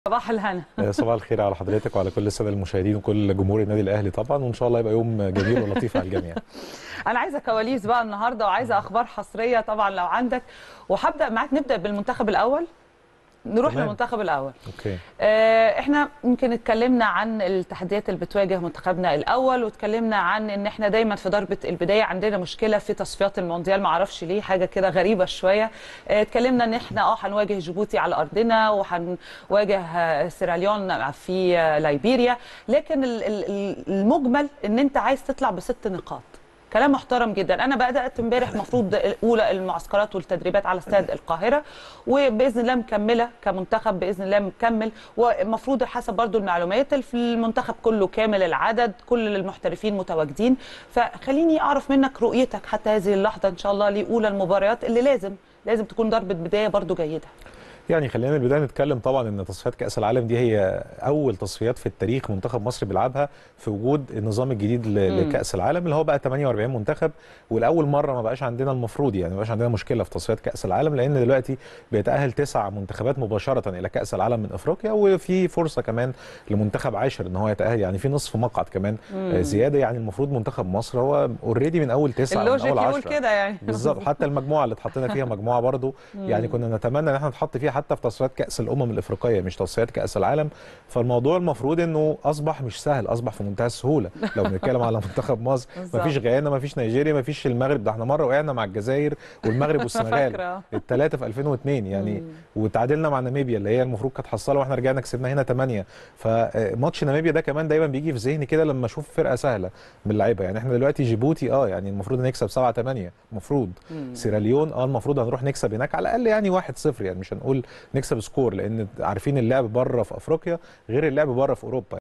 صباح الهنا صباح الخير على حضرتك وعلى كل الساده المشاهدين وكل جمهور النادي الاهلي طبعا وان شاء الله يبقى يوم جميل ولطيف على الجميع انا عايزه كواليس بقى النهارده وعايزه اخبار حصريه طبعا لو عندك وهبدا معاك نبدا بالمنتخب الاول نروح تمام. للمنتخب الاول اوكي آه، احنا يمكن اتكلمنا عن التحديات اللي بتواجه منتخبنا الاول واتكلمنا عن ان احنا دايما في ضربه البدايه عندنا مشكله في تصفيات المونديال ما اعرفش ليه حاجه كده غريبه شويه آه، اتكلمنا ان احنا اه هنواجه جيبوتي على ارضنا وهنواجه آه، سيراليون في آه، ليبيريا لكن ال- ال- ال- المجمل ان انت عايز تطلع بست نقاط كلام محترم جدا انا بدات امبارح مفروض اولى المعسكرات والتدريبات على استاد القاهره وباذن الله مكمله كمنتخب باذن الله مكمل ومفروض حسب برضو المعلومات في المنتخب كله كامل العدد كل المحترفين متواجدين فخليني اعرف منك رؤيتك حتى هذه اللحظه ان شاء الله لاولى المباريات اللي لازم لازم تكون ضربه بدايه برضو جيده يعني خلينا من البدايه نتكلم طبعا ان تصفيات كاس العالم دي هي اول تصفيات في التاريخ منتخب مصر بيلعبها في وجود النظام الجديد ل- مم. لكاس العالم اللي هو بقى 48 منتخب ولاول مره ما بقاش عندنا المفروض يعني ما بقاش عندنا مشكله في تصفيات كاس العالم لان دلوقتي بيتاهل تسع منتخبات مباشره الى كاس العالم من افريقيا وفي فرصه كمان لمنتخب عاشر ان هو يتاهل يعني في نصف مقعد كمان آه، زياده يعني المفروض منتخب مصر هو اوريدي من اول تسعه من اللوجيك اول يقول عشرة كده يعني بالظبط حتى المجموعه اللي اتحطينا فيها مجموعه برضو يعني كنا نتمنى ان احنا نتحط فيها حتى في تصفيات كاس الامم الافريقيه مش تصفيات كاس العالم فالموضوع المفروض انه اصبح مش سهل اصبح في منتهى السهوله لو بنتكلم على منتخب مصر بالظبط. مفيش غانا مفيش نيجيريا مفيش المغرب ده احنا مره وقعنا مع الجزائر والمغرب والسنغال فاكرة. الثلاثه في 2002 يعني وتعادلنا مع ناميبيا اللي هي المفروض كانت حصاله واحنا رجعنا كسبنا هنا 8 فماتش ناميبيا ده كمان دايما بيجي في ذهني كده لما اشوف فرقه سهله من اللعيبه يعني احنا دلوقتي جيبوتي اه يعني المفروض نكسب 7 8 المفروض سيراليون اه المفروض هنروح نكسب هناك على الاقل يعني 1 0 يعني مش هنقول نكسب سكور لان عارفين اللعب بره في افريقيا غير اللعب بره في اوروبا